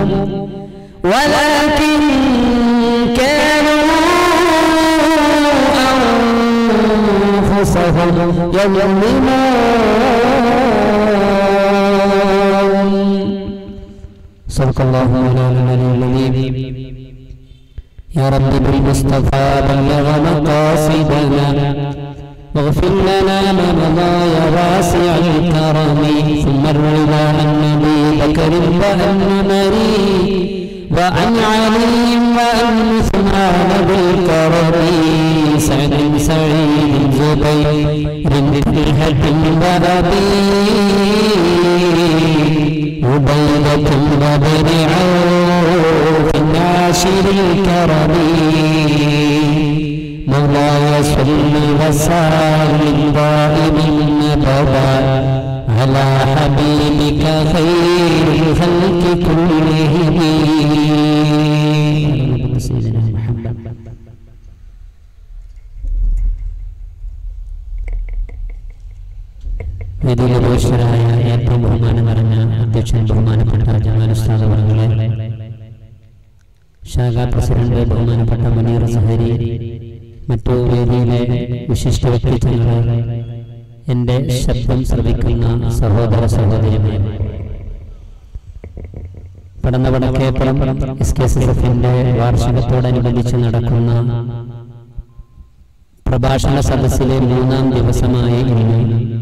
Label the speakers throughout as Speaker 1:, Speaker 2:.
Speaker 1: ولكن كانوا أنفسهم يظلمون صدق الله مولانا العلي العظيم يا رب بالمصطفى بلغ مقاصدنا واغفر لنا ما مضى يا واسع الكرم ثم الرضا عن نبي بكر وعن مري وعن علي وعن عثمان بالكرم سعد سعيد زبير بالهد وابي عبيدة وبن عوف ناشر الكرم مولاي صل وسلم دائم ابدا على حبيبك خير الخلق كلهم سيدنا محمد വേദിയിലെ ഉപേക്ഷരായ ഏറ്റവും ബഹുമാനം നിറഞ്ഞ അധ്യക്ഷൻ ബഹുമാനപ്പെട്ട ജമാൽ ഉസ്താദ് അവറുകളെ ശാഖാ പ്രസിഡന്റ് ബഹുമാനപ്പെട്ട മുനീർ സഹരി മറ്റു വേദിയിലെ വിശിഷ്ട വ്യക്തിത്വങ്ങളെ എൻ്റെ ശബ്ദം ശ്രവിക്കുന്ന സഹോദര സഹോദരിമാർ Padanna Vadakkeppuram S K S S എഫിന്റെ വാർഷികത്തോടനുബന്ധിച്ച് നടക്കുന്ന പ്രഭാഷണ സദസ്സിലെ മൂന്നാം ദിവസമായ ഇന്ന്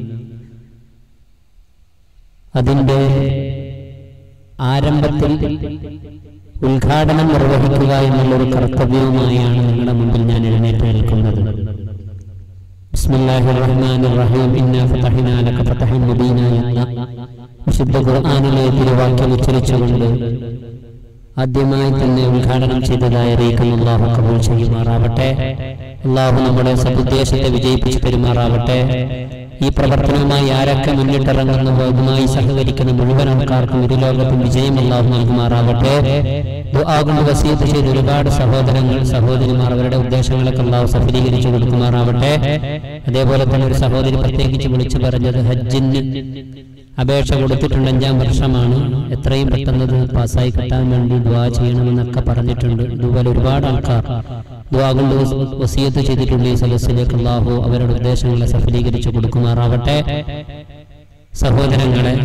Speaker 1: അതിന്റെ ആരംഭത്തിൽ ഉദ്ഘാടനം നിർവഹിക്കുക എന്നുള്ളൊരു കർത്തവ്യവുമായാണ് നിങ്ങളുടെ മുമ്പിൽ ഞാൻ എഴുന്നേറ്റ് നിൽക്കുന്നത് ബിസ്മില്ലാഹിർ റഹ്മാനിർ റഹീം ഇന്നാ ഫതഹ്നാ ലക ഫതഹൻ മുബീന എന്ന വിശുദ്ധ ഖുർആനിലെ തിരുവാക്യം ഉച്ചരിച്ചുകൊണ്ട് ആദ്യമായി തന്നെ ഉദ്ഘാടനം ചെയ്തതായി അറിയിക്കുന്ന അള്ളാഹു കബൂൽ ചെയ്യുമാറാവട്ടെ അള്ളാഹു നമ്മുടെ സതുദ്ദേശത്തെ വിജയിപ്പിച്ച് പെരുമാറാവട്ടെ ഈ പ്രവർത്തനവുമായി ആരൊക്കെ മുന്നിട്ടിറങ്ങുന്നുവോ ഇതുമായി സഹകരിക്കുന്ന മുഴുവൻ ആൾക്കാർക്കും ഇരുലോകത്തും വിജയം അല്ലാഹു നൽകുമാറാവട്ടെ ദുആ കൊണ്ട് വസീയത്ത് ചെയ്ത ഒരുപാട് സഹോദരങ്ങൾ സഹോദരിമാർ അവരുടെ ഉദ്ദേശങ്ങളൊക്കെ അള്ളാഹു സഫലീകരിച്ചു കൊടുക്കുമാറാവട്ടെ അതേപോലെ തന്നെ ഒരു സഹോദരി പ്രത്യേകിച്ച് വിളിച്ചു പറഞ്ഞത് ഹജ്ജിന് അപേക്ഷ കൊടുത്തിട്ടുണ്ട് അഞ്ചാം വർഷമാണ് എത്രയും പെട്ടെന്ന് ഇത് പാസ്സായി കിട്ടാൻ വേണ്ടി ദ്വാ ചെയ്യണമെന്നൊക്കെ പറഞ്ഞിട്ടുണ്ട് ഇതുപോലെ ഒരുപാട് ആൾക്കാർ ദ്വാ കൊണ്ട് വസീയത്ത് ചെയ്തിട്ടുണ്ട് ഈ സദസ്സിലേക്ക് അള്ളാഹു അവരുടെ ഉദ്ദേശങ്ങളെ സഫലീകരിച്ചു കൊടുക്കുമാറാവട്ടെ സഹോദരങ്ങളെ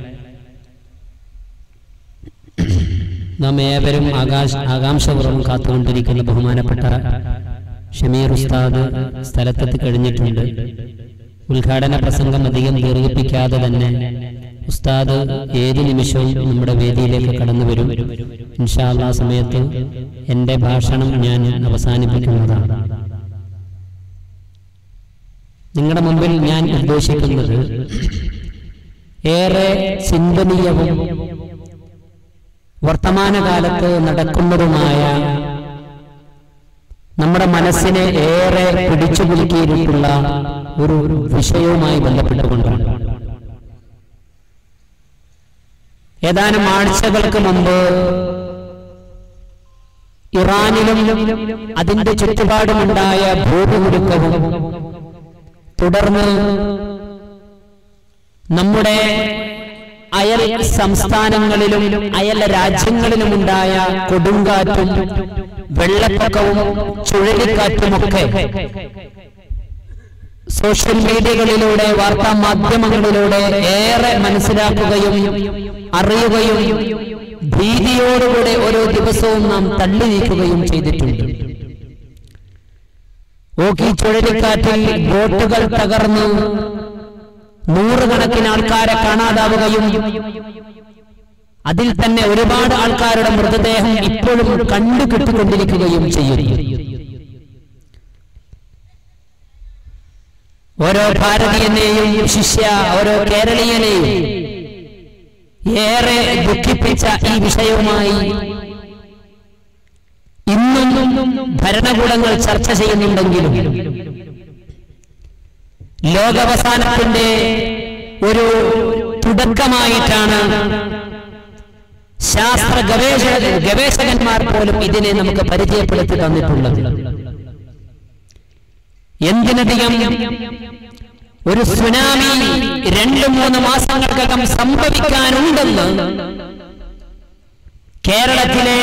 Speaker 1: നാം ഏവരും ആകാശ ആകാംക്ഷപൂർവ്വം കാത്തുകൊണ്ടിരിക്കുന്ന ബഹുമാനപ്പെട്ട ഷമീർ ഉസ്താദ് സ്ഥലത്തെത്തി കഴിഞ്ഞിട്ടുണ്ട് ഉദ്ഘാടന പ്രസംഗം അധികം ദീർഘിപ്പിക്കാതെ തന്നെ ഉസ്താദ് ഏത് നിമിഷവും നമ്മുടെ വേദിയിലേക്ക് കടന്നു വരും ഇൻഷാല്ല സമയത്ത് എൻ്റെ ഭാഷണം ഞാൻ അവസാനിപ്പിക്കുന്നതാണ് നിങ്ങളുടെ മുമ്പിൽ ഞാൻ ഉദ്ദേശിക്കുന്നത് ഏറെ ചിന്തനീയവും വർത്തമാനകാലത്ത് നടക്കുന്നതുമായ നമ്മുടെ മനസ്സിനെ ഏറെ പിടിച്ചു കുലുക്കിയിട്ടുള്ള ഒരു വിഷയവുമായി ബന്ധപ്പെട്ടുകൊണ്ടാണ് ഏതാനും ആഴ്ചകൾക്ക് മുമ്പ് ഇറാനിലും അതിന്റെ ചുറ്റുപാടുമുണ്ടായ ഭൂമികുലുക്കവും തുടർന്ന് നമ്മുടെ അയൽ സംസ്ഥാനങ്ങളിലും അയൽ രാജ്യങ്ങളിലുമുണ്ടായ കൊടുങ്കാറ്റും വെള്ളപ്പൊക്കവും ചുഴലിക്കാറ്റുമൊക്കെ സോഷ്യൽ മീഡിയകളിലൂടെ വാർത്താ മാധ്യമങ്ങളിലൂടെ ഏറെ മനസ്സിലാക്കുകയും അറിയുകയും ഭീതിയോടുകൂടെ ഓരോ ദിവസവും നാം തള്ളി നീക്കുകയും ചെയ്തിട്ടുണ്ട് ഓക്കി ചുഴലിക്കാറ്റിൽ ബോട്ടുകൾ തകർന്ന് നൂറുകണക്കിന് ആൾക്കാരെ കാണാതാവുകയും അതിൽ തന്നെ ഒരുപാട് ആൾക്കാരുടെ മൃതദേഹം ഇപ്പോഴും കണ്ടു കിട്ടിക്കൊണ്ടിരിക്കുകയും ചെയ്യുന്നു ഓരോ ഭാരതീയനെയും ശിഷ്യ ഓരോ കേരളീയനെയും ഏറെ ദുഃഖിപ്പിച്ച ഈ വിഷയവുമായി ഇന്നും ഭരണകൂടങ്ങൾ ചർച്ച ചെയ്യുന്നുണ്ടെങ്കിലും ലോകാവസാനത്തിന്റെ ഒരു തുടക്കമായിട്ടാണ് ശാസ്ത്ര ഗവേഷക ഗവേഷകന്മാർ പോലും ഇതിനെ നമുക്ക് പരിചയപ്പെടുത്തി തന്നിട്ടുള്ളത് എന്തിനധികം ഒരു സുനാമി രണ്ടു മൂന്ന് മാസങ്ങൾക്കകം സംഭവിക്കാനുണ്ടെന്ന് കേരളത്തിലെ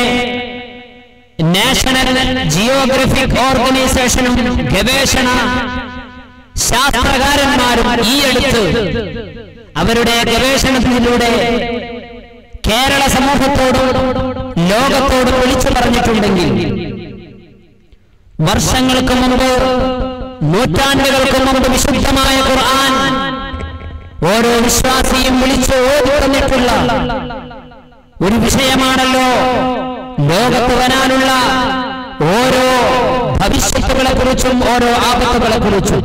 Speaker 1: നാഷണൽ ജിയോഗ്രഫിക് ഓർഗനൈസേഷനും ഗവേഷണ ശാസ്ത്രകാരന്മാരും ഈ അടുത്ത് അവരുടെ ഗവേഷണത്തിലൂടെ കേരള സമൂഹത്തോടും ലോകത്തോടും വിളിച്ചു പറഞ്ഞിട്ടുണ്ടെങ്കിൽ വർഷങ്ങൾക്ക് മുമ്പ് നൂറ്റാണ്ടുകൾക്ക് മുമ്പ് വിശുദ്ധമായ ഖുർആൻ ഓരോ വിശ്വാസിയും വിളിച്ചു ഓടി തന്നിട്ടുള്ള ഒരു വിഷയമാണല്ലോ ലോകത്ത് വരാനുള്ള ഓരോ ഭവിഷ്യത്തുകളെ കുറിച്ചും ഓരോ ആപത്തുകളെ കുറിച്ചും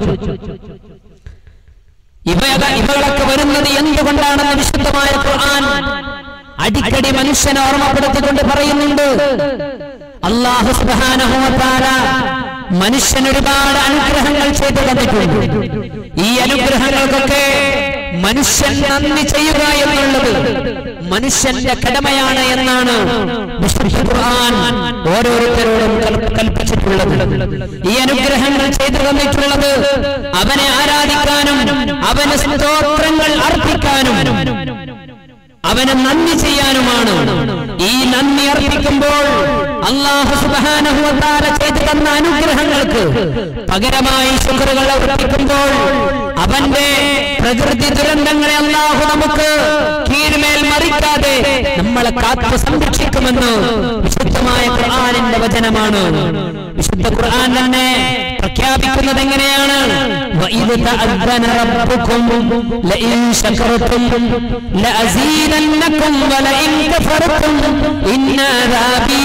Speaker 1: ഇവ ഇവകളൊക്കെ വരുന്നത് എന്തുകൊണ്ടാണെന്ന് വിശുദ്ധമായ ഖുർആൻ അടിക്കടി മനുഷ്യനെ ഓർമ്മപ്പെടുത്തിക്കൊണ്ട് പറയുന്നുണ്ട് അള്ളാഹു സുബ്ഹാനഹു വ തആല മനുഷ്യന് ഒരുപാട് അനുഗ്രഹങ്ങൾ ചെയ്തു തന്നിട്ടുണ്ട് ഈ അനുഗ്രഹങ്ങൾക്കൊക്കെ മനുഷ്യൻ നന്ദി ചെയ്യുക എന്നുള്ളത് മനുഷ്യന്റെ കടമയാണ് എന്നാണ് വിശുദ്ധ ഖുർആൻ ഓരോരുത്തരോടും കൽ- കൽപ്പിച്ചിട്ടുള്ളത് ഈ അനുഗ്രഹങ്ങൾ ചെയ്തു തന്നിട്ടുള്ളത് അവനെ ആരാധിക്കാനും അവന് സ്തോത്രങ്ങൾ അർപ്പിക്കാനും അവന് നന്ദി ചെയ്യാനുമാണ് ഈ നന്ദി അർപ്പിക്കുമ്പോൾ അള്ളാഹു സുബ്ഹാനഹു വ തആല ചെയ്തു തന്ന അനുഗ്രഹങ്ങൾക്ക് പകരമായി ശുക്റുകൾ അർപ്പിക്കുമ്പോൾ അവന്റെ പ്രകൃതി ദുരന്തങ്ങളെ അള്ളാഹു നമുക്ക് കീഴ്മേൽ മറിക്കാതെ നമ്മളെ കാത്തു സംരക്ഷിക്കുമെന്ന് വിശുദ്ധമായ ഖുർആനിന്റെ വചനമാണ് വിശുദ്ധ ഖുർആൻ തന്നെ പ്രഖ്യാപിക്കുന്നത് എങ്ങനെയാണ് وَإِذْ تَأَذَّنَ رَبُّكُمْ لَئِن شَكَرْتُمْ لَأَزِيدَنَّكُمْ وَلَئِن كَفَرْتُمْ إِنَّ عَذَابِي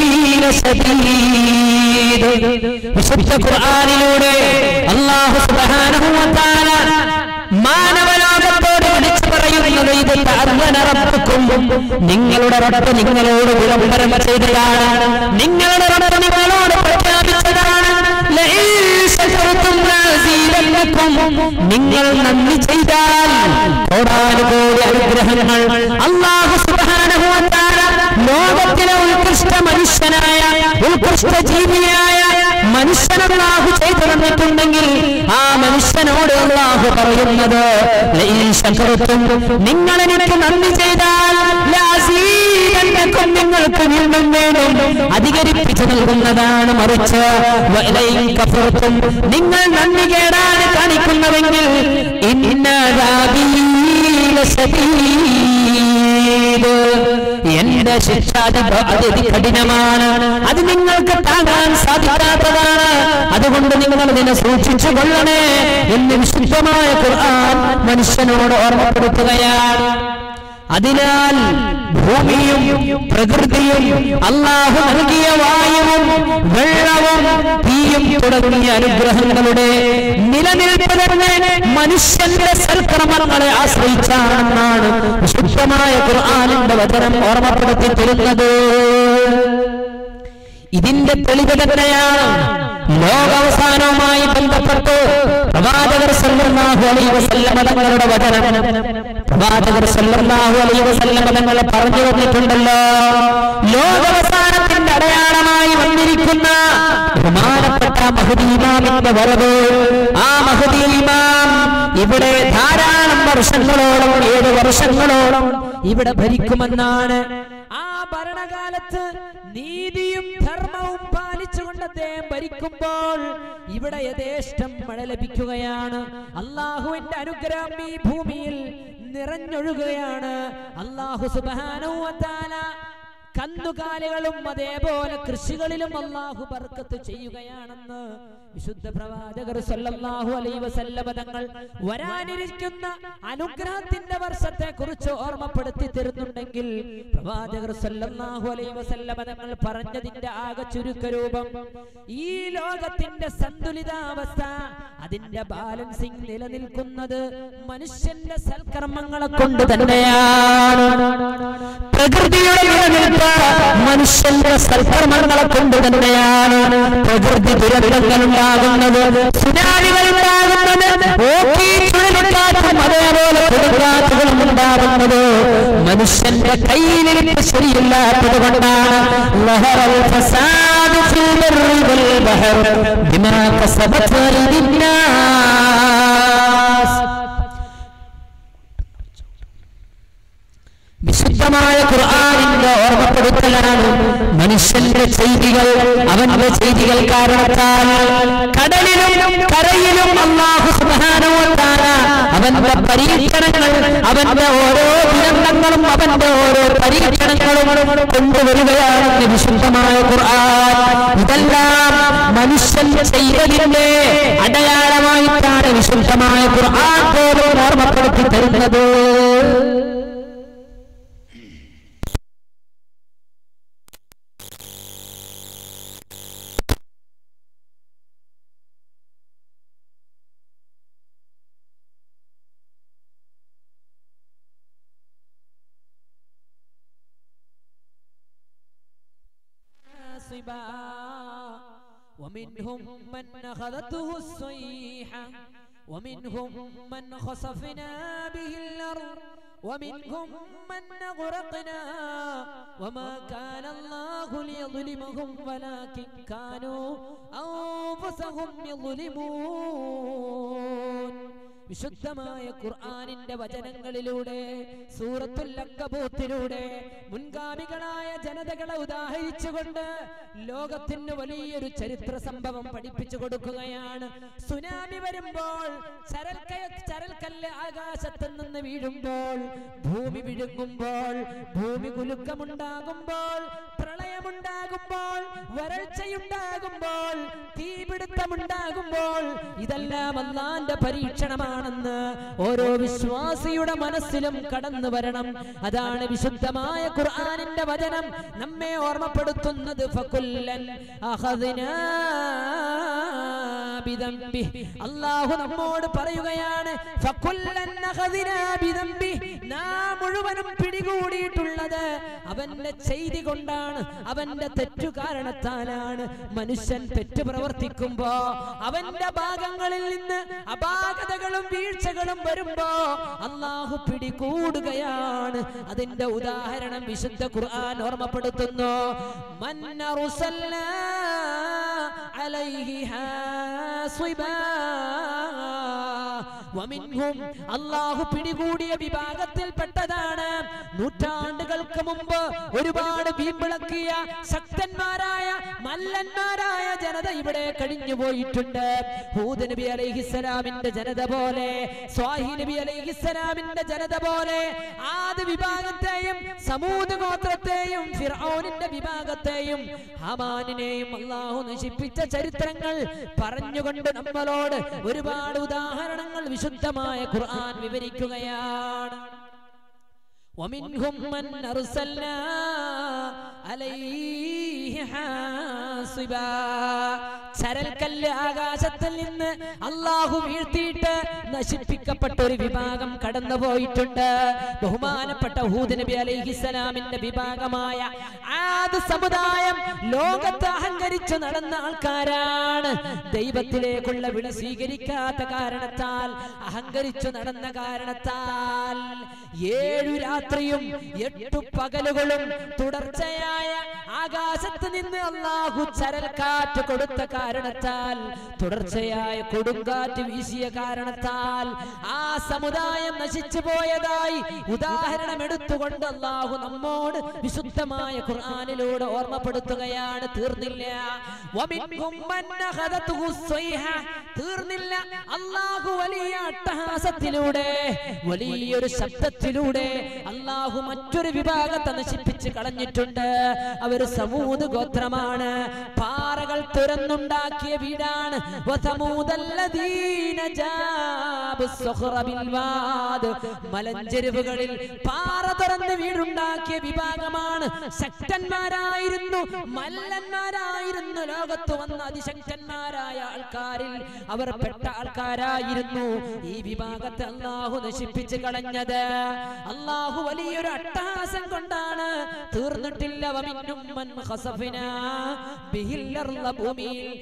Speaker 1: لَشَدِيدٌ വിശുദ്ധ ഖുർആനിലൂടെ അല്ലാഹു സുബ്ഹാനഹു വ തആല മാനവലോകത്തോട് വിളിച്ചു പറയുന്നത് ഇത് തഅദ്ദന റബ്ബുക്കും നിങ്ങളുടെ റബ്ബ് നിങ്ങളോട് വിളംബരം ചെയ്തതാണ് നിങ്ങളുടെ റബ്ബ് നിങ്ങളോട് പ്രഖ്യാപിച്ചതാണ് ലഇൻ ശകർതും ലഅസീദന്നക്കും. നിങ്ങൾ നന്ദി ചെയ്താൽ കോടാനുകോടി അനുഗ്രഹങ്ങൾ അല്ലാഹു സുബ്ഹാനഹു വ തആല ലോകത്തിലെ ഉത്കൃഷ്ട മനുഷ്യനായ ഉത്കൃഷ്ട ജീവിയായ മനുഷ്യനല്ലാഹു ചെയ്തു തന്നിട്ടുണ്ടെങ്കിൽ ആ മനുഷ്യനോട് അല്ലാഹു പറയുന്നത് ലഇൻ ശകർതും നിങ്ങൾ എനിക്ക് നന്ദി ചെയ്താൽ ലഅസീദന്നക്കും നിങ്ങൾക്ക് വീണ്ടും വീണ്ടും അധികരിപ്പിച്ചു നൽകുന്നതാണ് മറിച്ച് വലൈൻ കഫർത്തും നിങ്ങൾ നന്ദി കേടാണ് കാണിക്കുന്നതെങ്കിൽ ഇന്നദാബീ ലശദീദ്. എന്റെ ശിക്ഷ അത് അത് കഠിനമാണ് അത് നിങ്ങൾക്ക് താങ്ങാൻ സാധിക്കാത്തതാണ് അതുകൊണ്ട് നിങ്ങൾ അതിനെ സൂക്ഷിച്ചു കൊള്ളണേ എന്ന് വിശുദ്ധമായ ഖുർആൻ മനുഷ്യനോട് ഓർമ്മപ്പെടുത്തുകയാണ് അതിനാൽ ഭൂമിയും പ്രകൃതിയും അള്ളാഹു നൽകിയ വായുവും വെള്ളവും തീയും തുടങ്ങിയ അനുഗ്രഹങ്ങളുടെ നിലനിൽപ്പ് തന്നെ മനുഷ്യന്റെ സൽക്രമങ്ങളെ ആശ്രയിച്ചാണെന്നാണ് വിശുദ്ധമായ ഖുർആാനിന്റെ വചനം ഓർമ്മപ്പെടുത്തി തരുന്നത് ഇതിന്റെ തെളിവ് തന്നെയാണ് ലോകാവസാനവുമായി ബന്ധപ്പെട്ട് പ്രവാചകർ സല്ലല്ലാഹു അലൈഹി വസല്ലമ തങ്ങളുടെ വചനം പ്രവാചകർ സല്ലല്ലാഹു അലൈഹി വസല്ലമ തങ്ങൾ പറഞ്ഞു വന്നിട്ടുണ്ടല്ലോ ലോകാവസാനത്തിന്റെ അടയാളമായി വന്നിരിക്കുന്ന ബഹുമാനപ്പെട്ട മഹദി ഇമാമിന്റെ വരവ് ആ മഹദി ഇമാം ഇവിടെ ധാരാളം വർഷങ്ങളോളം ഏഴ് വർഷങ്ങളോളം ഇവിടെ ഭരിക്കുമെന്നാണ്
Speaker 2: ആ ഭരണകാലത്ത് നീതിയും ധർമ്മവും പാലിച്ചുകൊണ്ട് അദ്ദേഹം ഭരിക്കുമ്പോൾ ഇവിടെ യഥേഷ്ടം മഴ ലഭിക്കുകയാണ് അള്ളാഹുവിന്റെ അനുഗ്രഹം ഈ ഭൂമിയിൽ നിറഞ്ഞൊഴുകുകയാണ് അള്ളാഹു സുബാനുവത്താല കന്നുകാലികളും അതേപോലെ കൃഷികളിലും അള്ളാഹു ബർക്കത്ത് ചെയ്യുകയാണെന്ന് വിശുദ്ധ പ്രവാചകർ സല്ലല്ലാഹു അലൈഹി വസല്ലമ തങ്ങൾ വരാനിരിക്കുന്ന അനുഗ്രഹത്തിന്റെ വർഷത്തെ കുറിച്ച് ഓർമ്മപ്പെടുത്തി തരുന്നുണ്ടെങ്കിൽ പ്രവാചകർ സല്ലല്ലാഹു അലൈഹി വസല്ലമ തങ്ങൾ പറഞ്ഞതിന്റെ ആകെ ചുരുക്കരൂപം ഈ ലോകത്തിന്റെ സന്തുലിതാവസ്ഥ അതിന്റെ ബാലൻസിംഗ് നിലനിൽക്കുന്നത് മനുഷ്യന്റെ സൽക്കർമ്മങ്ങളെ കൊണ്ട്
Speaker 1: തന്നെയാണ് പ്രകൃതിയുടെ നിലനിൽപ്പ് മനുഷ്യന്റെ സൽക്കർമ്മങ്ങളെ കൊണ്ട് തന്നെയാണ് പ്രകൃതി ദുരന്തങ്ങൾ ഉണ്ടാകുന്നത് സുനാമികൾ ഉണ്ടാകുന്നത് ഓക്കി ചുഴലിക്കാറ്റും അതേപോലെ കൊടുങ്കാറ്റുകളും ഉണ്ടാകുന്നത് മനുഷ്യന്റെ കയ്യിലിരിപ്പ് ശരിയില്ലാത്തത് കൊണ്ടാണ് ലഹറൽ ഫസാദു ഫിൽ ബർരി വൽ ബഹർ ബിമാ കസബത് അയ്ദിന്നാസ് വിശുദ്ധ വിശുദ്ധമായ ഖുർആാനിന്റെ ഓർമ്മപ്പെടുത്തലാണ് മനുഷ്യന്റെ ചെയ്തികൾ അവന്റെ ചെയ്തികൾ കാരണത്താൽ കടലിലും കരയിലും അള്ളാഹു സുബാനോത്താന അവന്റെ പരീക്ഷണങ്ങൾ അവന്റെ ഓരോ ദുരന്തങ്ങളും അവന്റെ ഓരോ പരീക്ഷണങ്ങളും കൊണ്ടുവരികയാണെന്ന് വിശുദ്ധമായ ഖുർആൻ ഇതെല്ലാം മനുഷ്യൻ ചെയ്തതിന്റെ അടയാളമായിട്ടാണ് വിശുദ്ധമായ ഖുർആൻ പോലും ഓർമ്മപ്പെടുത്തി തരുന്നത്
Speaker 2: حاصبا ومنهم من أخذته الصيحة ومنهم من خسفنا به الأرض ومنهم من أغرقنا وما كان الله ليظلمهم ولكن كانوا أنفسهم يظلمون വിശുദ്ധമായ ഖുർആാനിന്റെ വചനങ്ങളിലൂടെ സൂറത്തുൽ അങ്കബൂത്തിലൂടെ മുൻഗാമികളായ ജനതകളെ ഉദാഹരിച്ചുകൊണ്ട് ലോകത്തിന് വലിയൊരു ചരിത്ര സംഭവം പഠിപ്പിച്ചു കൊടുക്കുകയാണ് സുനാമി വരുമ്പോൾ ചരൽക്കയ ചരൽക്കല്ല് ആകാശത്ത് നിന്ന് വീഴുമ്പോൾ ഭൂമി വിഴുങ്ങുമ്പോൾ ഭൂമി കുലുക്കമുണ്ടാകുമ്പോൾ പ്രളയമുണ്ടാകുമ്പോൾ വരൾച്ചയുണ്ടാകുമ്പോൾ തീപിടുത്തമുണ്ടാകുമ്പോൾ ഇതെല്ലാം അള്ളാന്റെ പരീക്ഷണമാണെന്ന് ഓരോ വിശ്വാസിയുടെ മനസ്സിലും കടന്നു വരണം അതാണ് വിശുദ്ധമായ ഖുർആനിന്റെ വചനം നമ്മെ ഓർമ്മപ്പെടുത്തുന്നത് ഫകുല്ലൻ അഖദ്നാ ബിദംബിഹി. അള്ളാഹു നമ്മോട് പറയുകയാണ് ഫകുല്ലൻ അഖദ്നാ ബിദംബിഹി. നാം മുഴുവനും പിടികൂടിയിട്ടുള്ളത് അവന്റെ ചെയ്തി കൊണ്ടാണ് അവന്റെ തെറ്റു കാരണത്താലാണ് മനുഷ്യൻ തെറ്റ് പ്രവർത്തിക്കുമ്പോ അവന്റെ ഭാഗങ്ങളിൽ നിന്ന് അപാകതകളും വീഴ്ചകളും വരുമ്പോ അള്ളാഹു പിടികൂടുകയാണ് അതിന്റെ ഉദാഹരണം വിശുദ്ധ ഖുർആൻ ഓർമ്മപ്പെടുത്തുന്നു മൻ അർസൽനാ അലൈഹി ഹാസിബാ വമിൻഹും അള്ളാഹു പിടികൂടിയ വിഭാഗത്തിൽപ്പെട്ടതാണ് നൂറ്റാണ്ടുകൾക്ക് മുമ്പ് ഒരുപാട് വീമ്പിളക്കിയ ശക്തന്മാരായ മല്ലന്മാരായ ജനത ഇവിടെ കഴിഞ്ഞു പോയിട്ടുണ്ട് ഹൂദ് നബി അലൈഹിസ്സലാമിന്റെ ജനത പോലെ സ്വാഹി നബി അലൈഹിസ്സലാമിന്റെ ജനത പോലെ ആദ്യ വിഭാഗത്തെയും സമൂത് ഗോത്രത്തെയും ഫിർഔനിന്റെ വിഭാഗത്തെയും ഹമാനിനെയും അള്ളാഹു നശിപ്പിച്ച ചരിത്രങ്ങൾ പറഞ്ഞുകൊണ്ട് നമ്മളോട് ഒരുപാട് ഉദാഹരണങ്ങൾ വിശുദ്ധമായ ഖുർആൻ വിവരിക്കുകയാണ് ومنهم من أرسلنا عليه حاصبا ചരൽക്കല്ല് ആകാശത്തിൽ നിന്ന് അള്ളാഹു വീഴ്ത്തിയിട്ട് നശിപ്പിക്കപ്പെട്ട ഒരു വിഭാഗം കടന്നു പോയിട്ടുണ്ട് ബഹുമാനപ്പെട്ട ഹൂദ് നബി അലൈഹിസ്സലാമിന്റെ വിഭാഗമായ ആദ് സമുദായം ലോകത്ത് അഹങ്കരിച്ചു നടന്ന ആൾക്കാരാണ് ദൈവത്തിലേക്കുള്ള വിളി സ്വീകരിക്കാത്ത കാരണത്താൽ അഹങ്കരിച്ചു നടന്ന കാരണത്താൽ ഏഴു രാത്രിയും എട്ടു പകലുകളും തുടർച്ചയായ ആകാശത്ത് നിന്ന് അള്ളാഹു ചരൽക്കാറ്റ് കൊടുത്ത കാരണത്താൽ തുടർച്ചയായ കൊടുങ്കാറ്റ് വീശിയ കാരണത്താൽ ആ സമുദായം നശിച്ചു പോയതായി ഉദാഹരണം എടുത്തുകൊണ്ട് അള്ളാഹു നമ്മോട് വിശുദ്ധമായ ഖുർആനിലൂടെ ഓർമ്മപ്പെടുത്തുകയാണ് തീർന്നില്ല വമിൻഹും മൻ അഖദതുഹു സ്വൈഹ. തീർന്നില്ല അള്ളാഹു വലിയ അട്ടഹാസത്തിലൂടെ വലിയൊരു ശബ്ദത്തിലൂടെ അള്ളാഹു മറ്റൊരു വിഭാഗത്തെ നശിപ്പിച്ച് കളഞ്ഞിട്ടുണ്ട് അവര് സമൂത് ഗോത്രമാണ് പാറകൾ തുറന്നുണ്ടാക്കിയ വീടാണ് വസമൂദല്ലദീന ജാബു സുഖ്റ ബിൽ വാദ്. മലഞ്ചെരുവുകളിൽ പാറ തുറന്ന് വീടുണ്ടാക്കിയ വിഭാഗമാണ് ശക്തന്മാരായിരുന്നു മല്ലന്മാരായിരുന്നു ലോകത്ത് വന്ന അതിശക്തന്മാരായ ആൾക്കാരിൽ അവർ പെട്ട ആൾക്കാരായിരുന്നു ഈ വിഭാഗത്തെ അള്ളാഹു നശിപ്പിച്ച് കളഞ്ഞത് അള്ളാഹു വലിയൊരു അട്ടഹാസം കൊണ്ടാണ് തീർന്നിട്ടില്ല വമിന്നും മൻ ഖസഫിനാ ബിഹിൽ അർള ഭൂമിയിൽ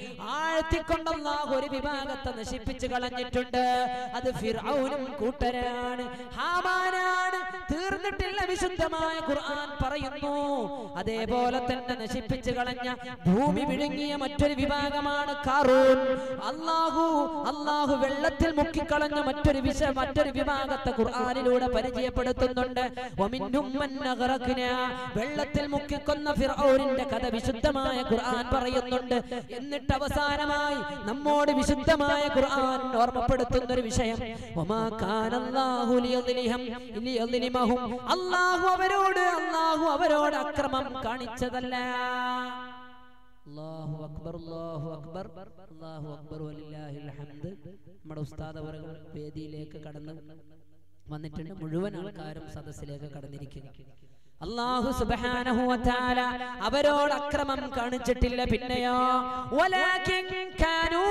Speaker 2: ആഴ്ത്തിക്കൊണ്ട് അല്ലാഹു ഒരു വിഭാഗത്തെ നശിപ്പിച്ചു കളഞ്ഞിട്ടുണ്ട് അത് ഫിർഔനും കൂട്ടരാണ് ഹാമാനാണ് തീർന്നിട്ടില്ല വിശുദ്ധമായ ഖുർആൻ പറയുന്നു അതേപോലെ തന്നെ നശിപ്പിച്ചു കളഞ്ഞ ഭൂമി വിഴുങ്ങിയ മറ്റൊരു വിഭാഗമാണ് കാറൂൻ അല്ലാഹു അല്ലാഹു വെള്ളത്തിൽ മുക്കിക്കളഞ്ഞ മറ്റൊരു വിശ മറ്റൊരു വിഭാഗത്തെ ഖുർആനിലൂടെ പരിചയപ്പെടുത്തുന്നുണ്ട് വമിൻഹും മൻ അഗ്റഖ്ന. വെള്ളത്തിൽ മുക്കിക്കൊന്ന ഫിർഔനിന്റെ കഥ വിശുദ്ധമായ ഖുർആൻ പറയുന്നുണ്ട് എന്നിട്ട് അവസാനമായി നമ്മോട് വിശുദ്ധമായ ഖുർആൻ ഓർമ്മപ്പെടുത്തുന്ന ഒരു വിഷയം വമാ കാനല്ലാഹു ലിയദ്ലിഹം ലിയദ്ലിമഹും. അല്ലാഹു അവരോട് അല്ലാഹു അവരോട് അക്രമം കാണിച്ചതല്ല അല്ലാഹു അക്ബർ അല്ലാഹു അക്ബർ അല്ലാഹു അക്ബർ വലില്ലാഹിൽ ഹംദ് നമ്മുടെ ഉസ്താദ് അവറുകൾ വേദിയിലേക്ക് കടന്ന് വന്നിട്ടുണ്ട് മുഴുവൻ ആൾക്കാരും സദസ്സിലേക്ക് കടന്നിരിക്കുക അള്ളാഹു സുബ്ഹാനഹു വതആല അവരോട് അക്രമം കാണിച്ചിട്ടില്ല പിന്നെയോ വലാകിൻ കാനൂ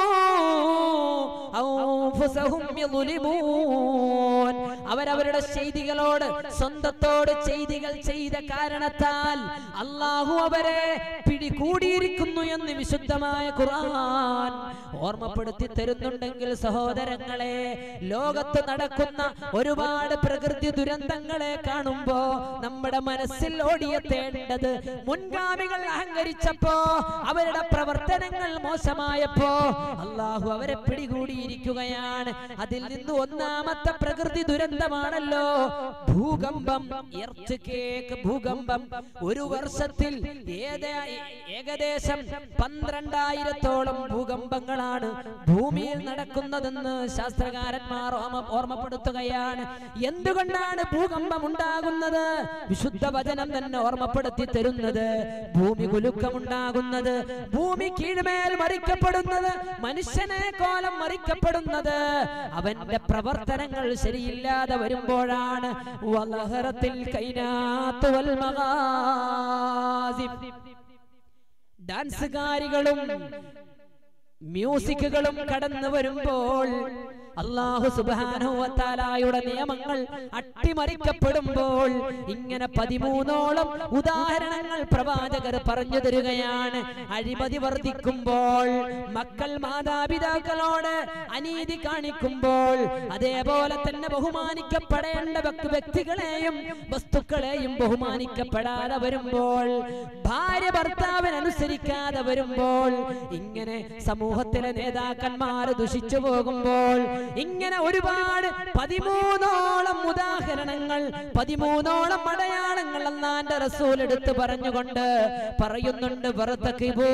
Speaker 2: അൻഫുസഹും യظلمون അവരവരുടെ ചെയ്തികളോട് സ്വന്തത്തോട് ചെയ്തികൾ ചെയ്ത കാരണത്താൽ അള്ളാഹു അവരെ പിടികൂടിയിരിക്കുന്നു എന്ന് വിശുദ്ധമായ ഖുർആൻ ഓർമ്മപ്പെടുത്തി തരുന്നുണ്ടെങ്കിൽ സഹോദരങ്ങളെ ലോകത്ത് നടക്കുന്ന ഒരുപാട് പ്രകൃതി ദുരന്തങ്ങളെ കാണുമ്പോ നമ്മുടെ മനസ്സിൽ ഓടിയെത്തേണ്ടത് മുൻഗാമികൾ അഹങ്കരിച്ചപ്പോ അവരുടെ പ്രവർത്തനങ്ങൾ മോശമായപ്പോ അള്ളാഹു അവരെ പിടികൂടിയിരിക്കുകയാണ് അതിൽ നിന്ന് ഒന്നാമത്തെ പ്രകൃതി ദുരന്തമാണല്ലോ ഭൂകമ്പം കേക്ക് ഭൂകമ്പം ഒരു വർഷത്തിൽ ഏത- ഏകദേശം പന്ത്രണ്ടായിരത്തോളം ഭൂകമ്പങ്ങളാണ് ഭൂമിയിൽ നടക്കുന്നതെന്ന് ശാസ്ത്രകാരന്മാർ ഓർമ്മ- ഓർമ്മപ്പെടുത്തുകയാണ് എന്തുകൊണ്ടാണ് ഭൂകമ്പം ഉണ്ടാകുന്നത് വിശുദ്ധ വചനം തന്നെ ഓർമ്മപ്പെടുത്തി തരുന്നത് ഭൂമി കുലുക്കമുണ്ടാകുന്നത് ഭൂമി കീഴ്മേൽ മറിക്കപ്പെടുന്നത് മനുഷ്യനെ കോലം മറിക്കപ്പെടുന്നത് അവന്റെ പ്രവർത്തനങ്ങൾ ശരിയില്ലാതെ വരുമ്പോഴാണ് വലഹറത്തിൽ കൈനാത്ത് വൽ മഗാസിം. ഡാൻസുകാരികളും മ്യൂസിക്കുകളും കടന്നു വരുമ്പോൾ അള്ളാഹു സുബാനുവത്താലായുടെ നിയമങ്ങൾ അട്ടിമറിക്കപ്പെടുമ്പോൾ ഇങ്ങനെ പതിമൂന്നോളം ഉദാഹരണങ്ങൾ പ്രവാചകർ പറഞ്ഞു തരികയാണ് അഴിമതി വർദ്ധിക്കുമ്പോൾ മക്കൾ മാതാപിതാക്കളോട് അനീതി കാണിക്കുമ്പോൾ അതേപോലെ തന്നെ ബഹുമാനിക്കപ്പെടേണ്ട വ്യക്തി- വ്യക്തികളെയും വസ്തുക്കളെയും ബഹുമാനിക്കപ്പെടാതെ വരുമ്പോൾ ഭാര്യ ഭർത്താവിന് അനുസരിക്കാതെ വരുമ്പോൾ ഇങ്ങനെ സമൂഹത്തിലെ നേതാക്കന്മാർ ദുഷിച്ചു പോകുമ്പോൾ ഇങ്ങനെ ഒരുപാട് പതിമൂന്നോളം ഉദാഹരണങ്ങൾ പതിമൂന്നോളം അടയാളങ്ങൾ അന്നാന്റെ റസൂൽ എടുത്ത് പറഞ്ഞുകൊണ്ട് പറയുന്നുണ്ട് വെറുത്തക്കിബോ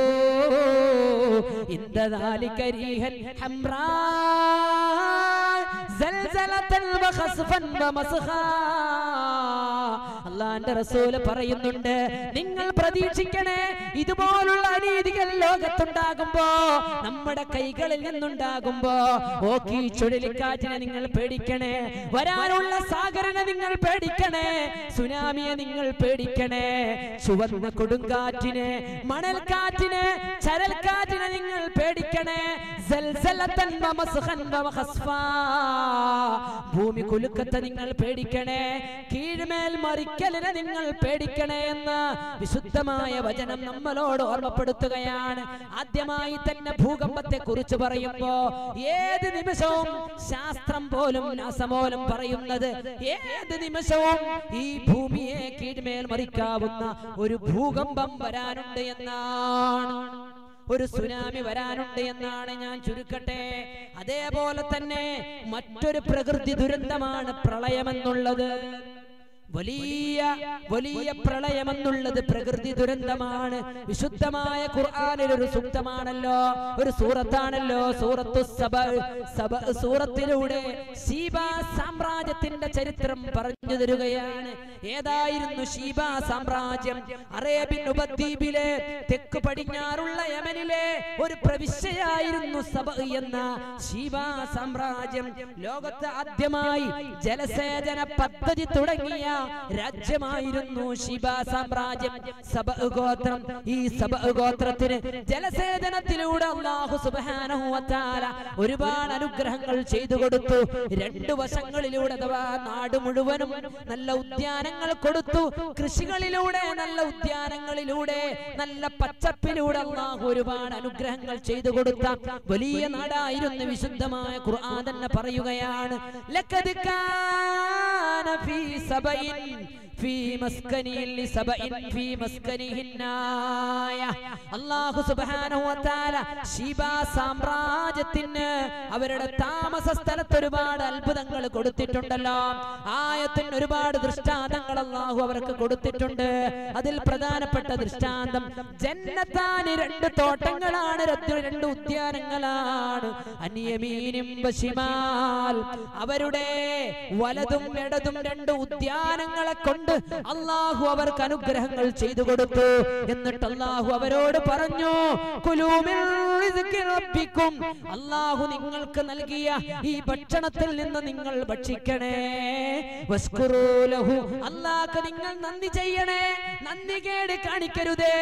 Speaker 2: ഇന്ദാലിക്കരിഹൻ ഹംറാ സൽസലത്തൻ വഖസ്ഫൻ വമസ്ഖാ അള്ളാന്റെ റസൂല് പറയുന്നുണ്ട് നിങ്ങൾ പ്രതീക്ഷിക്കണേ ഇതുപോലുള്ള അനീതികൾ ലോകത്തുണ്ടാകുമ്പോ നമ്മുടെ കൈകളിൽ നിന്നുണ്ടാകുമ്പോ ഓക്കി ചുഴലിക്കാറ്റിനെ നിങ്ങൾ പേടിക്കണേ വരാനുള്ള സാഗരനെ നിങ്ങൾ പേടിക്കണേ സുനാമിയെ നിങ്ങൾ പേടിക്കണേ ചുവന്ന കൊടുങ്കാറ്റിനെ മണൽക്കാറ്റിനെ ചരൽക്കാറ്റിനെ നിങ്ങൾ പേടിക്കണേ സൽസലത്തൻ വമസ്ഖൻ വമഖസ്ഫാ. ഭൂമി കുലുക്കത്തെ നിങ്ങൾ പേടിക്കണേ കീഴ്മേൽ മറിക്കലിനെ നിങ്ങൾ പേടിക്കണേ എന്ന് വിശുദ്ധമായ വചനം നമ്മളോട് ഓർമ്മപ്പെടുത്തുകയാണ് ആദ്യമായി തന്നെ ഭൂകമ്പത്തെ കുറിച്ച് പറയുമ്പോ ഏത് നിമിഷവും ശാസ്ത്രം പോലും നാസമോലും പറയുന്നത് ഏത് നിമിഷവും ഈ ഭൂമിയെ കീഴ്മേൽ മറിക്കാവുന്ന ഒരു ഭൂകമ്പം വരാനുണ്ട് എന്നാണ് ഒരു സുനാമി വരാനുണ്ട് എന്നാണ് ഞാൻ ചുരുക്കട്ടെ അതേപോലെ തന്നെ മറ്റൊരു പ്രകൃതി ദുരന്തമാണ് പ്രളയമെന്നുള്ളത് വലിയ വലിയ പ്രളയമെന്നുള്ളത് പ്രകൃതി ദുരന്തമാണ് വിശുദ്ധമായ ഖുർആനിൽ ഒരു സൂക്തമാണല്ലോ ഒരു സൂറത്താണല്ലോ സൂറത്തു സബ സബ സൂറത്തിലൂടെ ഷീബ സാമ്രാജ്യത്തിന്റെ ചരിത്രം പറഞ്ഞു തരുകയാണ് ഏതായിരുന്നു ഷീബ സാമ്രാജ്യം അറേബ്യൻ ഉപദ്വീപിലെ തെക്ക് പടിഞ്ഞാറുള്ള യമനിലെ ഒരു പ്രവിശ്യയായിരുന്നു സബ എന്ന ഷീബ സാമ്രാജ്യം ലോകത്ത് ആദ്യമായി ജലസേചന പദ്ധതി തുടങ്ങിയ രാജ്യമായിരുന്നു ഷിബ സാമ്രാജ്യം സബ ഗോത്രം ഈ സബ ഗോത്രത്തിന് ജലസേചനത്തിലൂടെ അള്ളാഹു സുബ്ഹാനഹു വ തആല ഒരുപാട് അനുഗ്രഹങ്ങൾ ചെയ്തു കൊടുത്തു രണ്ടു വശങ്ങളിലൂടെ അഥവാ നാട് മുഴുവനും നല്ല ഉദ്യാനങ്ങൾ കൊടുത്തു കൃഷികളിലൂടെ നല്ല ഉദ്യാനങ്ങളിലൂടെ നല്ല പച്ചപ്പിലൂടെ അള്ളാഹു ഒരുപാട് അനുഗ്രഹങ്ങൾ ചെയ്തു കൊടുത്ത വലിയ നാടായിരുന്നു വിശുദ്ധമായ ഖുർആൻ തന്നെ പറയുകയാണ് ലഖദ് കാന ഫീ സബഇൻ ഫീ മസ്കനിൽ ലിസബഇൻ ഫീ മസ്കനിഹിന്നായ അല്ലാഹു സുബ്ഹാനഹു വ തആല ശിബ സാമ്രാജ്യത്തിന് അവരുടെ താമസ സ്ഥലത്ത് ഒരുപാട് അത്ഭുതങ്ങൾ കൊടുത്തിട്ടുണ്ടല്ലോ ആയത്തിന് ഒരുപാട് ദൃഷ്ടാന്തങ്ങൾ അല്ലാഹു അവർക്ക് കൊടുത്തിട്ടുണ്ട് അതിൽ പ്രധാനപ്പെട്ട ദൃഷ്ടാന്തം ജന്നത്താന് രണ്ട് തോട്ടങ്ങളാണ് രണ്ട് രണ്ട് ഉദ്യാനങ്ങളാണ് അനിയമീനും ബശിമാൽ അവരുടെ വലതും ഇടതും രണ്ട് ഉദ്യാനങ്ങളെ കൊണ്ട് അള്ളാഹു അവർക്ക് അനുഗ്രഹങ്ങൾ ചെയ്തു കൊടുത്തു എന്നിട്ട് അള്ളാഹു അവരോട് പറഞ്ഞു കുലൂമിൽ റിസ്കി റബ്ബിക്കും അള്ളാഹു നിങ്ങൾക്ക് നൽകിയ ഈ ഭക്ഷണത്തിൽ നിന്ന് നിങ്ങൾ ഭക്ഷിക്കണേ വസ്കുറൂ ലഹു അള്ളാഹ്ക്ക് നിങ്ങൾ നന്ദി ചെയ്യണേ നന്ദി കേട് കാണിക്കരുതേ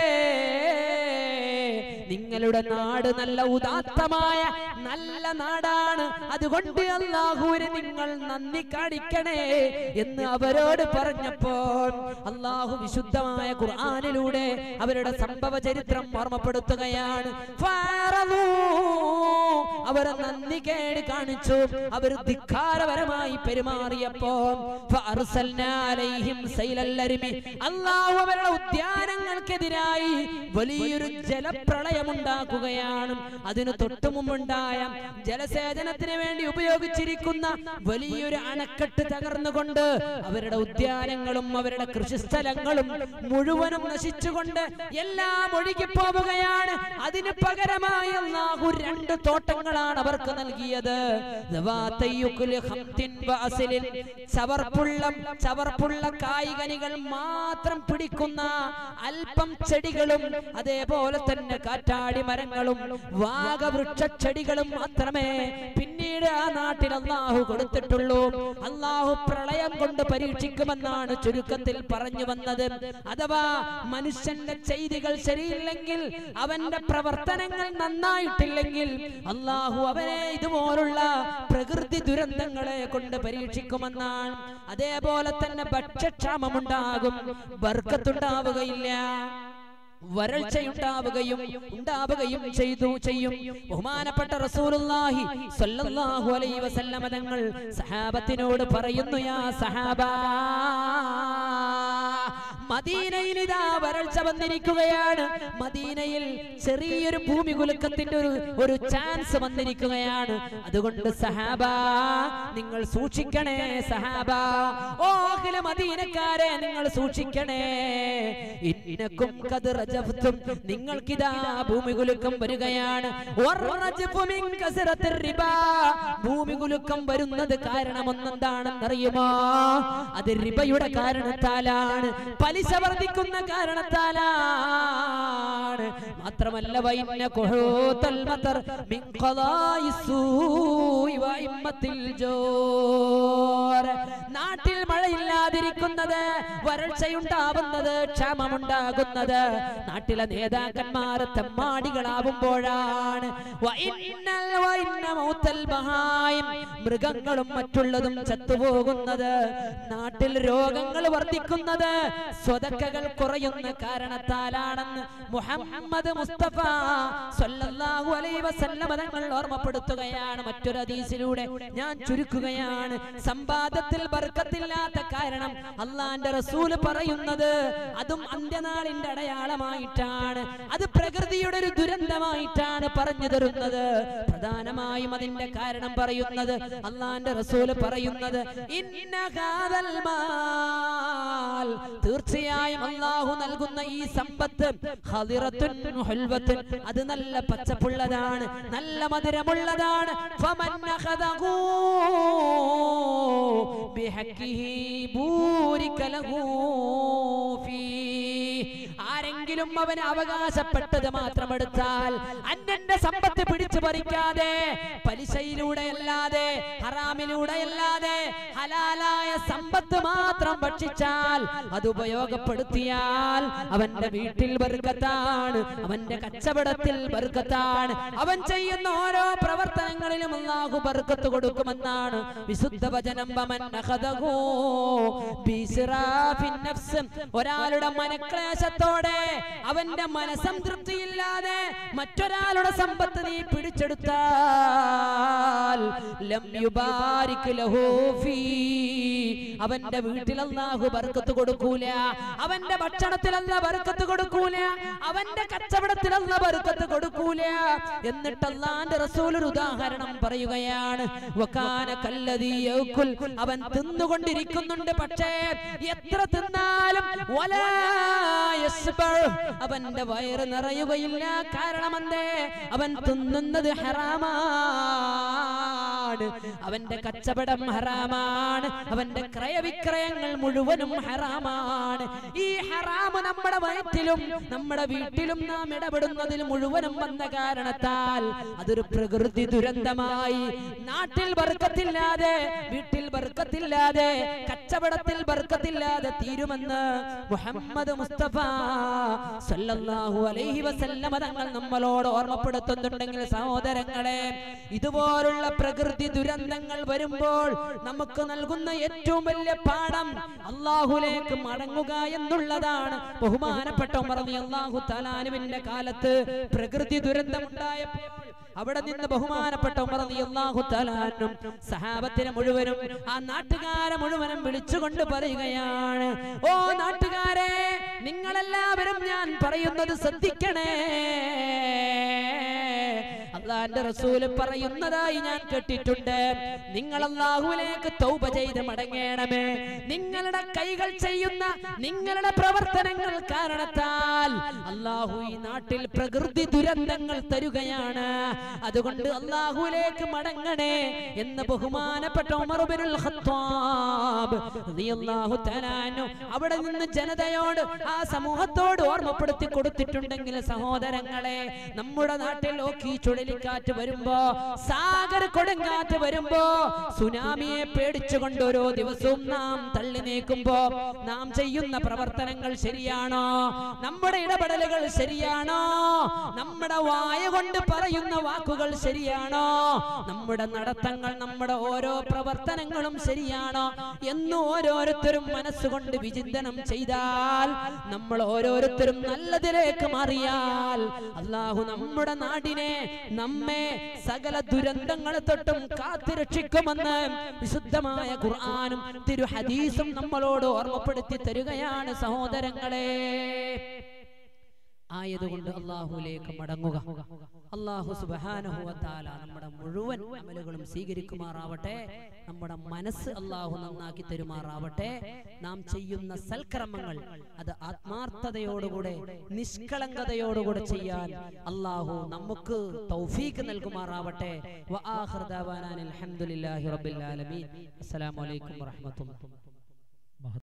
Speaker 2: നിങ്ങളുടെ നാട് നല്ല ഉദാത്തമായ നല്ല നാടാണ് അതുകൊണ്ട് അള്ളാഹുവിന് നിങ്ങൾ നന്ദി കാണിക്കണേ എന്ന് അവരോട് പറഞ്ഞപ്പോൾ അള്ളാഹു വിശുദ്ധമായ ഖുർആനിലൂടെ അവരുടെ സംഭവ ചരിത്രം ഓർമ്മപ്പെടുത്തുകയാണ് ഫാറലൂ. അവർ നന്ദി കേട് കാണിച്ചു അവർ ധിക്കാരപരമായി പെരുമാറിയപ്പോ ഫഅർസൽനാ അലൈഹിം സൈലൽ അരിമി. അള്ളാഹു അവരുടെ ഉദ്യാനങ്ങൾക്കെതിരായി വലിയൊരു ജലപ്രളയമുണ്ടാക്കുകയാണ് അതിന് തൊട്ടു മുമ്പുണ്ടായ ജലസേചനത്തിന് വേണ്ടി ഉപയോഗിച്ചിരിക്കുന്ന വലിയൊരു അണക്കെട്ട് തകർന്നുകൊണ്ട് അവരുടെ ഉദ്യാനങ്ങളും അവരുടെ കൃഷിസ്ഥലങ്ങളും മുഴുവനും നശിച്ചുകൊണ്ട് എല്ലാം ഒഴുകിപ്പോവുകയാണ് അതിന് പകരമായി അല്ലാഹു രണ്ട് തോട്ടങ്ങളാണ് അവർക്ക് നൽകിയത് ദവാത്തയ്യുക്കുൽ ഹംതിൻ വഅസലിൻ. ചവർപ്പുള്ള ചവർപ്പുള്ള കായികനികൾ മാത്രം പിടിക്കുന്ന അല്പം ചെടികളും അതേപോലെ തന്നെ കാറ്റാടി മരങ്ങളും വാഗവൃക്ഷ ചെടികളും മാത്രമേ പിന്നീട് ആ നാട്ടിൽ അള്ളാഹു കൊടുത്തിട്ടുള്ളൂ അള്ളാഹു പ്രളയം കൊണ്ട് പരീക്ഷിക്കുമെന്നാണ് ചുരുക്കത്തിൽ പറഞ്ഞു വന്നത് അഥവാ മനുഷ്യന്റെ ചെയ്തികൾ ശരിയില്ലെങ്കിൽ അവന്റെ പ്രവർത്തനങ്ങൾ നന്നായിട്ടില്ലെങ്കിൽ അള്ളാഹു അവനെ ഇതുപോലുള്ള പ്രകൃതി ദുരന്തങ്ങളെ കൊണ്ട് പരീക്ഷിക്കുമെന്നാണ് അതേപോലെ തന്നെ ഭക്ഷ്യക്ഷാമമുണ്ടാകും ബർക്കത്തുണ്ടാവുകയില്ല വരൾച്ചയുണ്ടാവുകയും ഉണ്ടാവുകയും ചെയ്തു ചെയ്യും ബഹുമാനപ്പെട്ട റസൂലുള്ളാഹി സ്വല്ലല്ലാഹു അലൈഹി വസല്ലമ തങ്ങൾ സഹാബത്തിനോട് പറയുന്നു യാ സഹാബ മദീനയിൽ ഇതാ വരൾച്ച വന്നിരിക്കുകയാണ് മദീനയിൽ ചെറിയൊരു ഭൂമി കുലുക്കത്തിന്റെ ഒരു ഒരു ചാൻസ് വന്നിരിക്കുകയാണ് അതുകൊണ്ട് സഹാബ നിങ്ങൾ സൂക്ഷിക്കണേ സഹാബ ഓ അഖില മദീനക്കാരെ നിങ്ങൾ സൂക്ഷിക്കണേ ഇന്നക്കും കത് റജഫ്തും നിങ്ങൾക്കിതാ ഭൂമി കുലുക്കം വരികയാണ് വറജഫു മിൻ കസറത്തിർ റിബാ. ഭൂമി കുലുക്കം വരുന്നത് കാരണം ഒന്നെന്താണെന്നറിയുമോ അത് റിബയുടെ കാരണത്താലാണ് പലിശ വർദ്ധിക്കുന്ന കാരണത്താലാണ് മാത്രമല്ല വൈന്ന കുഹൂത്തൽ മതർ മിൻ ഖളായി സൂഇ വഇമ്മത്തിൽ ജോർ നാട്ടിൽ മഴയില്ലാതിരിക്കുന്നത് വരൾച്ചയുണ്ടാവുന്നത് ക്ഷാമമുണ്ടാകുന്നത് നാട്ടിലെ നേതാക്കന്മാർ തെമ്മാടികളാവുമ്പോഴാണ് വഇന്നൽ വഇന്ന മൗത്തൽ ബഹായിം. മൃഗങ്ങളും മറ്റുള്ളതും ചത്തുപോകുന്നത് നാട്ടിൽ രോഗങ്ങൾ വർദ്ധിക്കുന്നത് സ്വതക്കകൾ കുറയുന്ന കാരണത്താലാണെന്ന് മുഹമ്മദ് മുസ്തഫ സല്ലല്ലാഹു അലൈഹി വസല്ലമ തങ്ങൾ ഓർമ്മപ്പെടുത്തുകയാണ് മറ്റൊരു ഹദീസിലൂടെ ഞാൻ ചുരുക്കുകയാണ് സമ്പാദത്തിൽ ബർക്കത്തില്ലാത്ത കാരണം അള്ളാന്റെ റസൂല് പറയുന്നത് അതും അന്ത്യനാളിന്റെ അടയാളമായിട്ടാണ് അത് പ്രകൃതിയുടെ ഒരു ദുരന്തമായിട്ടാണ് പറഞ്ഞു തരുന്നത് പ്രധാനമായും അതിന്റെ കാരണം പറയുന്നത് അള്ളാന്റെ റസൂല് പറയുന്നത് ഇന്ന ഹാദൽ മാൽ. തീർച്ചയായും അള്ളാഹു നൽകുന്ന ഈ സമ്പത്ത് ഹദിറത്തുൻ ഹുൽവത്തുൻ. അത് നല്ല പച്ചപ്പുള്ളതാണ് നല്ല മധുരമുള്ളതാണ് ഫമൻ അഖദഹു ബിഹഖിഹി ബൂരിക ലഹു ഫീ. ആരെങ്കിലും അവന് അവകാശപ്പെട്ടത് മാത്രം എടുത്താൽ അന്യന്റെ സമ്പത്ത് പിടിച്ചു പറിക്കാതെ പലിശയിലൂടെ അല്ലാതെ ഹറാമിലൂടെ അല്ലാതെ ഹലാലായ സമ്പത്ത് മാത്രം ഭക്ഷിച്ചാൽ അത് ഉപയോഗപ്പെടുത്തിയാൽ അവന്റെ വീട്ടിൽ ബർക്കത്താണ് അവന്റെ കച്ചവടത്തിൽ ബർക്കത്താണ് അവൻ ചെയ്യുന്ന ഓരോ പ്രവർത്തനങ്ങളിലും അല്ലാഹു ബർക്കത്ത് കൊടുക്കുമെന്നാണ് വിശുദ്ധ വചനം വമൻ അഖദഹു ബിസ്റാഫിൻ നഫ്സ് ഒരാളുടെ മനക്ലേശത്തോടെ അവന്റെ മനസംതൃപ്തിയില്ലാതെ മറ്റൊരാളുടെ സമ്പത്ത് നീ പിടിച്ചെടുത്താൽ ലം യുബാരിക് ലഹു ഫീ അവന്റെ വീട്ടിൽ അല്ലാഹു ബർക്കത്ത് കൊടുക്കൂല അവന്റെ ഭക്ഷണത്തിൽ അല്ല ബർക്കത്ത് കൊടുക്കൂല അവന്റെ കച്ചവടത്തിൽ അല്ല ബർക്കത്ത് കൊടുക്കൂല എന്നിട്ട് അല്ലാന്റെ റസൂൽ ഒരു ഉദാഹരണം പറയുകയാണ് വകാന കല്ലദീ യഅകുൽ അവൻ തിന്നുകൊണ്ടിരിക്കുന്നുണ്ട് പക്ഷേ എത്ര തിന്നാലും വലാ യസ്ബഉ അവന്റെ വയറ് നിറയുകയില്ല കാരണം എന്തേ അവൻ തിന്നുന്നത് ഹറാമാണ് അവന്റെ കച്ചവടം ഹറാമാണ് അവന്റെ ക്രയവിക്രയങ്ങൾ മുഴുവനും ഹറാമാണ് ഈ ഹറാമ് നമ്മുടെ വയറ്റിലും നമ്മുടെ വീട്ടിലും നാം ഇടപെടുന്നതിൽ മുഴുവനും വന്ന കാരണത്താൽ അതൊരു പ്രകൃതി ദുരന്തമായി നാട്ടിൽ ബർക്കത്തില്ലാതെ വീട്ടിൽ ബർക്കത്തില്ലാതെ കച്ചവടത്തിൽ ബർക്കത്തില്ലാതെ തീരുമെന്ന് മുഹമ്മദ് മുസ്തഫ സല്ലല്ലാഹു അലൈഹി വസല്ലമ തങ്ങൾ നമ്മളോട് ഓർമ്മപ്പെടുത്തുന്നുണ്ടെങ്കിൽ സഹോദരങ്ങളെ ഇതുപോലുള്ള പ്രകൃതി ദുരന്തങ്ങൾ വരുമ്പോൾ നമുക്ക് നൽകുന്ന ഏറ്റവും വലിയ പാഠം അള്ളാഹുലേക്ക് മടങ്ങുക എന്നുള്ളതാണ് ബഹുമാനപ്പെട്ട ഉമർ അള്ളാഹു തലാനുവിന്റെ കാലത്ത് പ്രകൃതി ദുരന്തമുണ്ടായപ്പോൾ അവിടെ നിന്ന് ബഹുമാനപ്പെട്ട ഉമർ അള്ളാഹു തലാനും സഹാബത്തിനെ മുഴുവനും ആ നാട്ടുകാരെ മുഴുവനും വിളിച്ചുകൊണ്ട് പറയുകയാണ് ഓ നാട്ടുകാരെ നിങ്ങളെല്ലാവരും ഞാൻ പറയുന്നത് ശ്രദ്ധിക്കണേ അള്ളാന്റെ റസൂല് പറയുന്നതായി ഞാൻ കേട്ടിട്ടുണ്ട് നിങ്ങൾ അള്ളാഹുലേക്ക് തൗബ ചെയ്ത് മടങ്ങണമേ നിങ്ങളുടെ കൈകൾ ചെയ്യുന്ന നിങ്ങളുടെ പ്രവർത്തനങ്ങൾ കാരണത്താൽ അള്ളാഹു ഈ നാട്ടിൽ പ്രകൃതി ദുരന്തങ്ങൾ തരുകയാണ് അതുകൊണ്ട് അള്ളാഹുലേക്ക് മടങ്ങണേ എന്ന് ബഹുമാനപ്പെട്ട ഉമറുബിനുൽ ഖത്താബ് റളിയല്ലാഹു തആല അൻഹു അവിടെ നിന്ന് ജനതയോട് ആ സമൂഹത്തോട് ഓർമ്മപ്പെടുത്തി കൊടുത്തിട്ടുണ്ടെങ്കിൽ സഹോദരങ്ങളെ നമ്മുടെ നാട്ടിൽ ഓക്കി ചുഴലിക്കാറ്റ് വരുമ്പോ സാഗർ കൊടുങ്കാറ്റ് വരുമ്പോ സുനാമിയെ പേടിച്ചുകൊണ്ട് ഓരോ ദിവസവും നാം തള്ളി നീക്കുമ്പോ നാം ചെയ്യുന്ന പ്രവർത്തനങ്ങൾ ശരിയാണോ നമ്മുടെ ഇടപെടലുകൾ ശരിയാണോ നമ്മുടെ വായ കൊണ്ട് പറയുന്ന വാക്കുകൾ ശരിയാണോ നമ്മുടെ നടത്തങ്ങൾ നമ്മുടെ ഓരോ പ്രവർത്തനങ്ങളും ശരിയാണോ എന്ന് ഓരോരുത്തരും മനസ്സുകൊണ്ട് വിചിന്തനം ചെയ്താൽ നമ്മൾ ഓരോരുത്തരും നല്ലതിലേക്ക് മാറിയാൽ അള്ളാഹു നമ്മുടെ നാടിനെ നമ്മെ സകല ദുരന്തങ്ങളെ തൊട്ടും കാത്തുരക്ഷിക്കുമെന്ന് വിശുദ്ധമായ ഖുർആാനും തിരു ഹദീസും നമ്മളോട് ഓർമ്മപ്പെടുത്തി തരികയാണ് സഹോദരങ്ങളെ ആയതുകൊണ്ട് അള്ളാഹുലേക്ക് മടങ്ങുക അള്ളാഹു സുബാനഹുവത്താല നമ്മുടെ മുഴുവൻ അമലുകളും സ്വീകരിക്കുമാറാവട്ടെ നമ്മുടെ മനസ്സ് അള്ളാഹു നന്നാക്കി തരുമാറാവട്ടെ നാം ചെയ്യുന്ന സൽക്കർമ്മങ്ങൾ അത് ആത്മാർത്ഥതയോടുകൂടെ നിഷ്കളങ്കതയോടുകൂടെ ചെയ്യാൻ അള്ളാഹു നമുക്ക് തൗഫീക്ക് നൽകുമാറാവട്ടെ വആഖിർ ദഅവാനാ അൽഹംദുലില്ലാഹി റബ്ബിൽ ആലമീൻ അസ്സലാമു അലൈക്കും വറഹ്മത്തുള്ളാഹി